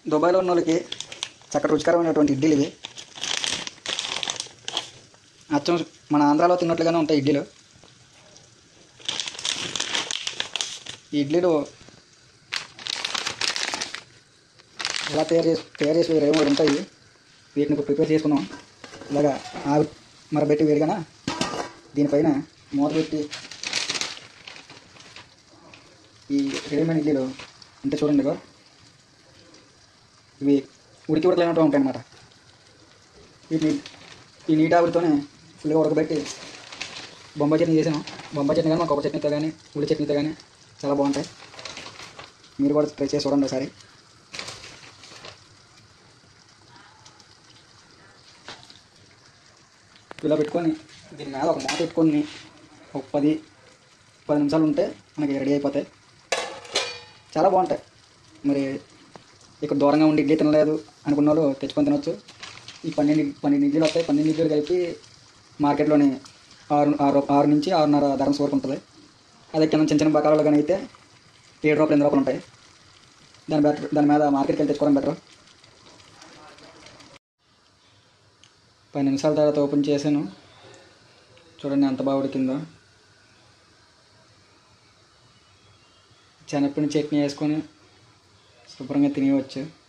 దుబాయ్లో ఉన్న వాళ్ళకి చక్కటి రుచికరమైనటువంటి ఇడ్లీలు ఇవి అచ్చం మన ఆంధ్రాలో తిన్నట్లుగానే ఉంటాయి ఇడ్లీలు ఈ ఇడ్లీలు ఎలా తయారు చేసి తయారు చేసి వేరే ఏమో ఉంటాయి వీటిని ఇప్పుడు ప్రిపేర్ చేసుకుందాం ఇలాగా ఆవి మరబెట్టి వేడిగాన దీనిపైన మూత పెట్టి ఈ రెడీమేడ్ ఇడ్లీలు అంటే చూడండి ఇగో ఇవి ఉడికి ఉడకలేనట్టు ఉంటాయి అన్నమాట వీటిని ఈ నీటి ఆవిరితోనే ఫుల్గా ఉడకబెట్టి బొంబాయి చట్నీ చేసాను బొంబాయి చట్నీ కానీ మా కొబ్బరి చట్నీతో కానీ ఉల్లి చట్నీతో కానీ చాలా బాగుంటాయి మీరు కూడా ట్రై చేసి చూడండి ఒకసారి ఇలా పెట్టుకొని దీని మీద ఒక మూత పెట్టుకొని ఒక పది పది నిమిషాలు ఉంటే మనకి రెడీ అయిపోతాయి చాలా బాగుంటాయి మరి ఇక్కడ దూరంగా ఉండి ఇడ్లీ తినలేదు అనుకున్న వాళ్ళు తెచ్చుకొని తినొచ్చు ఈ పన్నెండు పన్నెండు ఇడ్లీలు వస్తాయి పన్నెండు ఇడ్లీలు కలిపి మార్కెట్లోని ఆరు ఆరు ఆరు నుంచి ఆరున్నర ధరం వరకు ఉంటుంది అదే కింద చిన్న చిన్న బకాలలో కానీ అయితే ఏడు రూపాయలు ఎనిమిది రూపాయలు ఉంటాయి దాని బెటర్ దాని మీద మార్కెట్కి వెళ్ళి తెచ్చుకోవడం బెటర్ పది నిమిషాల తర్వాత ఓపెన్ చేశాను చూడండి ఎంత బాగా ఉడికిందో శనగపిండి చట్నీ వేసుకొని శుభ్రంగా తినేయవచ్చు